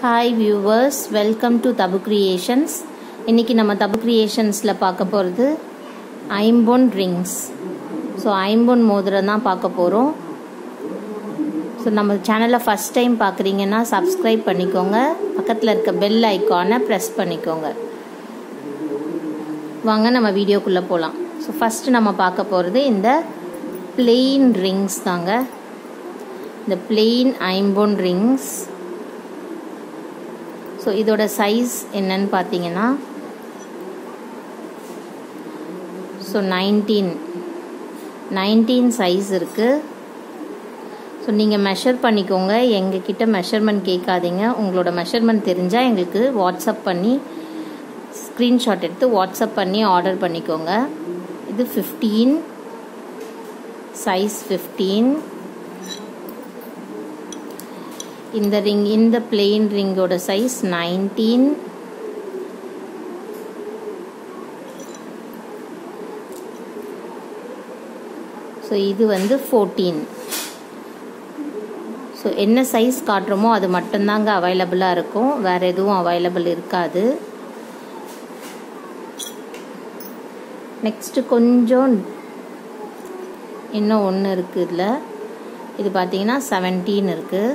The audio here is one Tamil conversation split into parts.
hi viewers welcome to Tabu creations இன்றைக்கி நம்ம தபு கிரியேஷன்ஸில் பார்க்க போகிறது ஐம்பொன் ரிங்ஸ் ஸோ ஐம்பொன் மோதிரம் தான் பார்க்க போகிறோம் ஸோ நம்ம சேனலை ஃபஸ்ட் டைம் பார்க்குறீங்கன்னா சப்ஸ்கிரைப் பண்ணிக்கோங்க பக்கத்தில் இருக்க பெல் ஐக்கானை ப்ரெஸ் பண்ணிக்கோங்க வாங்க நம்ம வீடியோக்குள்ளே போகலாம் ஸோ ஃபஸ்ட்டு நம்ம பார்க்க போகிறது இந்த பிளெயின் ரிங்ஸ் தாங்க இந்த பிளெயின் ஐம்பொன் ரிங்ஸ் ஸோ இதோட சைஸ் என்னன்னு பார்த்தீங்கன்னா ஸோ நைன்டீன் நைன்டீன் சைஸ் இருக்குது ஸோ நீங்கள் மெஷர் பண்ணிக்கோங்க எங்ககிட்ட மெஷர்மெண்ட் கேட்காதீங்க உங்களோட மெஷர்மெண்ட் தெரிஞ்சால் எங்களுக்கு வாட்ஸ்அப் பண்ணி ஸ்க்ரீன்ஷாட் எடுத்து வாட்ஸ்அப் பண்ணி ஆர்டர் பண்ணிக்கோங்க இது ஃபிஃப்டீன் சைஸ் ஃபிஃப்டீன் இந்த ரிங் இந்த பிளெயின் ரிங்கோட சைஸ் நைன்டீன் ஸோ இது வந்து ஃபோர்டீன் ஸோ என்ன சைஸ் காட்டுறோமோ அது மட்டும்தாங்க அவைலபிளாக இருக்கும் வேறு எதுவும் அவைலபிள் இருக்காது நெக்ஸ்ட்டு கொஞ்சம் இன்னும் ஒன்று இருக்குது இதில் இது பார்த்தீங்கன்னா செவன்டீன் இருக்குது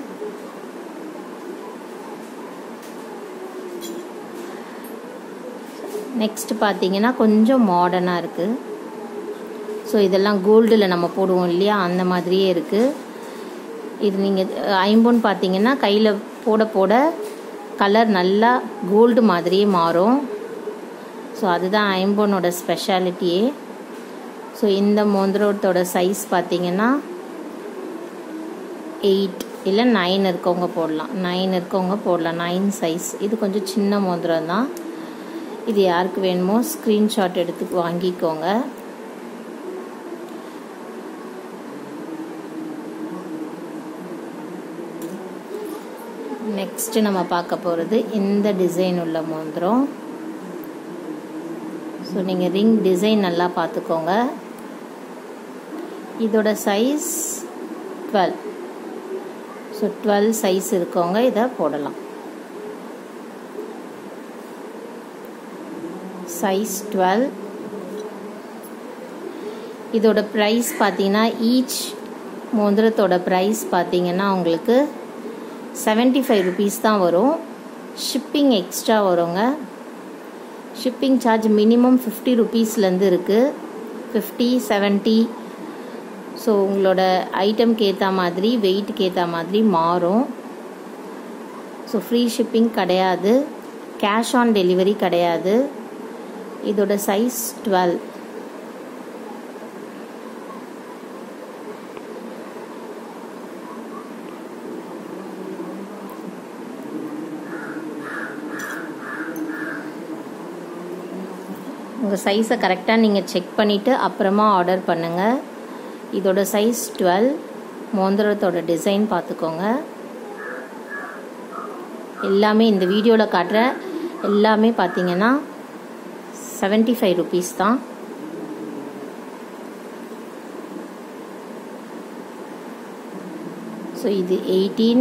நெக்ஸ்ட் பார்த்தீங்கன்னா கொஞ்சம் மாடர்னாக இருக்குது ஸோ இதெல்லாம் கோல்டில் நம்ம போடுவோம் இல்லையா அந்த மாதிரியே இருக்குது இது நீங்கள் ஐம்பொன் பார்த்தீங்கன்னா கையில் போட போட கலர் நல்லா கோல்டு மாதிரியே மாறும் ஸோ அதுதான் ஐம்பொனோட ஸ்பெஷாலிட்டியே ஸோ இந்த மோந்திரத்தோட சைஸ் பார்த்தீங்கன்னா எயிட் இல்லை நைன் இருக்கவங்க போடலாம் நைன் இருக்கவங்க போடலாம் நைன் சைஸ் இது கொஞ்சம் சின்ன மோதிரம் தான் இது யாருக்கு வேணுமோ ஸ்க்ரீன்ஷாட் எடுத்து வாங்கிக்கோங்க நெக்ஸ்ட்டு நம்ம பார்க்க போகிறது இந்த டிசைன் உள்ள மோந்திரம் ஸோ நீங்கள் ரிங் டிசைன் நல்லா பார்த்துக்கோங்க இதோட size twelve so twelve size இருக்கவங்க இதை போடலாம் சைஸ் டுவெல் இதோட ப்ரைஸ் பார்த்தீங்கன்னா ஈச் மோதிரத்தோட ப்ரைஸ் பார்த்தீங்கன்னா உங்களுக்கு செவன்ட்டி ஃபைவ் ருபீஸ் தான் வரும் ஷிப்பிங் எக்ஸ்ட்ரா வருங்க ஷிப்பிங் சார்ஜ் மினிமம் ஃபிஃப்டி ருபீஸ்லேருந்து இருக்குது ஃபிஃப்டி செவன்ட்டி ஸோ உங்களோட ஐட்டம்க்கு ஏற்ற மாதிரி வெயிட்டுக்கு ஏற்ற மாதிரி மாறும் ஸோ ஃப்ரீ ஷிப்பிங் கிடையாது கேஷ் ஆன் டெலிவரி கிடையாது இதோட சைஸ் டுவெல் உங்கள் சைஸை கரெக்டாக நீங்கள் செக் பண்ணிவிட்டு அப்புறமா ஆர்டர் பண்ணுங்கள் இதோட சைஸ் டுவெல் மோந்திரத்தோட டிசைன் பார்த்துக்கோங்க எல்லாமே இந்த வீடியோவில் காட்டுற எல்லாமே பார்த்தீங்கன்னா செவன்ட்டி ஃபைவ் ருபீஸ் தான் ஸோ இது எயிட்டீன்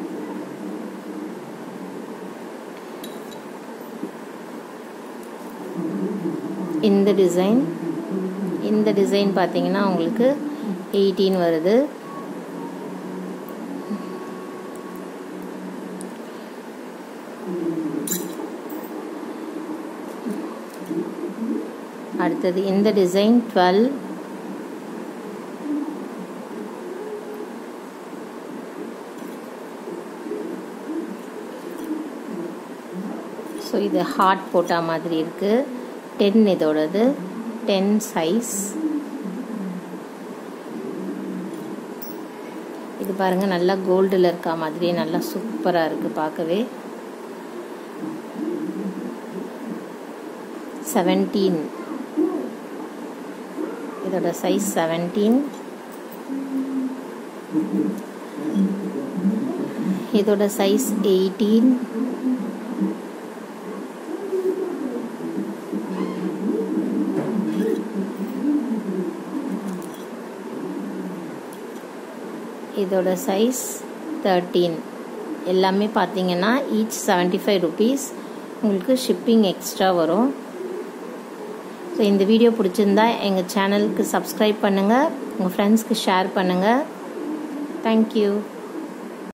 இந்த டிசைன் இந்த டிசைன் பார்த்தீங்கன்னா உங்களுக்கு எயிட்டீன் வருது அடுத்தது இந்த டிசைன் டுவெல் ஸோ இது ஹார்ட் போட்டா மாதிரி இருக்குது டென் இதோடது டென் சைஸ் இது பாருங்கள் நல்லா கோல்டில் இருக்கா மாதிரி நல்லா சூப்பராக இருக்குது பார்க்கவே செவன்டீன் இதோட சைஸ் செவன்டீன் இதோட சைஸ் எயிட்டீன் இதோட சைஸ் தேர்ட்டீன் எல்லாமே பார்த்தீங்கன்னா ஈச் செவன்ட்டி ஃபைவ் ருபீஸ் உங்களுக்கு ஷிப்பிங் எக்ஸ்ட்ரா வரும் ஸோ இந்த வீடியோ பிடிச்சிருந்தா எங்கள் சேனலுக்கு சப்ஸ்கிரைப் பண்ணுங்கள் உங்கள் ஃப்ரெண்ட்ஸ்க்கு ஷேர் பண்ணுங்கள் தேங்க்யூ